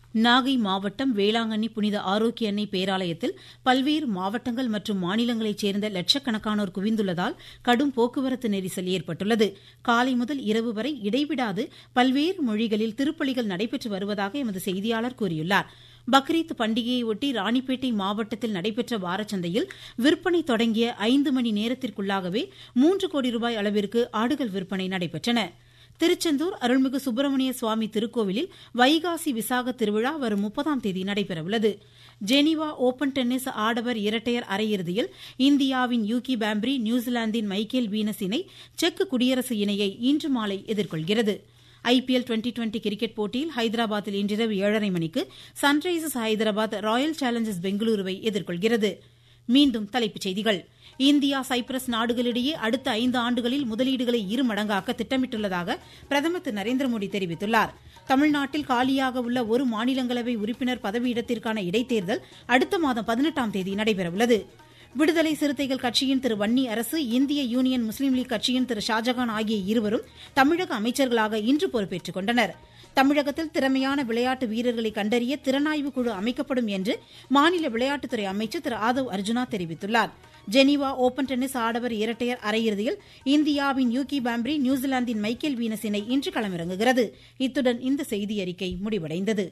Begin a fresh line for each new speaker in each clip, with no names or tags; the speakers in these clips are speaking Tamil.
நாகை மாவட்டம் வேளாங்கண்ணி புனித ஆரோக்கிய அன்னை பேராலயத்தில் பல்வேறு மாவட்டங்கள் மற்றும் மாநிலங்களைச் சேர்ந்த லட்சக்கணக்கானோர் குவிந்துள்ளதால் கடும் போக்குவரத்து நெரிசல் ஏற்பட்டுள்ளது காலை முதல் இரவு வரை இடைவிடாது பல்வேறு மொழிகளில் திருப்பலிகள் நடைபெற்று வருவதாக எமது செய்தியாளர் கூறியுள்ளார் பக்ரீத் பண்டிகையையொட்டி ராணிப்பேட்டை மாவட்டத்தில் நடைபெற்ற வாரச்சந்தையில் விற்பனை தொடங்கிய ஐந்து மணி நேரத்திற்குள்ளாகவே மூன்று கோடி ரூபாய் அளவிற்கு ஆடுகள் விற்பனை நடைபெற்றன திருச்செந்தூர் அருள்மிகு சுப்பிரமணிய சுவாமி திருக்கோவிலில் வைகாசி விசாக திருவிழா வரும் முப்பதாம் தேதி நடைபெறவுள்ளது ஜெனீவா ஓபன் டென்னிஸ் ஆடவர் இரட்டையர் அரையிறுதியில் இந்தியாவின் யூகி பாம்ப்ரி நியூசிலாந்தின் மைக்கேல் வீனஸ் இணை செக் குடியரசு இணையை இன்று மாலை எதிர்கொள்கிறது ஐபிஎல் டுவெண்டி டுவெண்டி கிரிக்கெட் போட்டியில் ஹைதராபாத்தில் இன்றிரவு ஏழரை மணிக்கு சன்ரைசர்ஸ் ஹைதராபாத் ராயல் சேலஞ்சர்ஸ் பெங்களூருவை எதிர்கொள்கிறது மீண்டும் தலைப்புச் செய்திகள் இந்தியா சைப்ரஸ் நாடுகளிடையே அடுத்த ஐந்து ஆண்டுகளில் முதலீடுகளை இரு மடங்காக்க திட்டமிட்டுள்ளதாக பிரதமர் திரு நரேந்திர மோடி தெரிவித்துள்ளார் தமிழ்நாட்டில் காலியாக உள்ள ஒரு மாநிலங்களவை உறுப்பினர் பதவியிடத்திற்கான இடைத்தேர்தல் அடுத்த மாதம் பதினெட்டாம் தேதி நடைபெறவுள்ளது விடுதலை சிறுத்தைகள் கட்சியின் திரு வன்னி அரசு இந்திய யூனியன் முஸ்லீம் லீக் கட்சியின் திரு ஷாஜகான் ஆகிய இருவரும் தமிழக அமைச்சர்களாக இன்று பொறுப்பேற்றுக் கொண்டனர் தமிழகத்தில் திறமையான விளையாட்டு வீரர்களை கண்டறிய திறனாய்வு குழு அமைக்கப்படும் என்று மாநில விளையாட்டுத்துறை அமைச்சர் திரு ஆதவ் அர்ஜுனா தெரிவித்துள்ளார் ஜெனீவா ஓபன் டென்னிஸ் ஆடவர் இரட்டையர் அரையிறுதியில் இந்தியாவின் யூகி பாம்ப்ரி நியூசிலாந்தின் மைக்கேல் வீனஸ் இணை இன்று களமிறங்குகிறது இத்துடன் இந்த செய்தியறிக்கை முடிவடைந்தது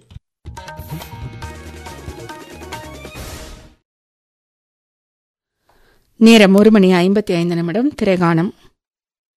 நேரம் ஒரு மணி ஐம்பத்தி ஐந்து நிமிடம் திரைகானம்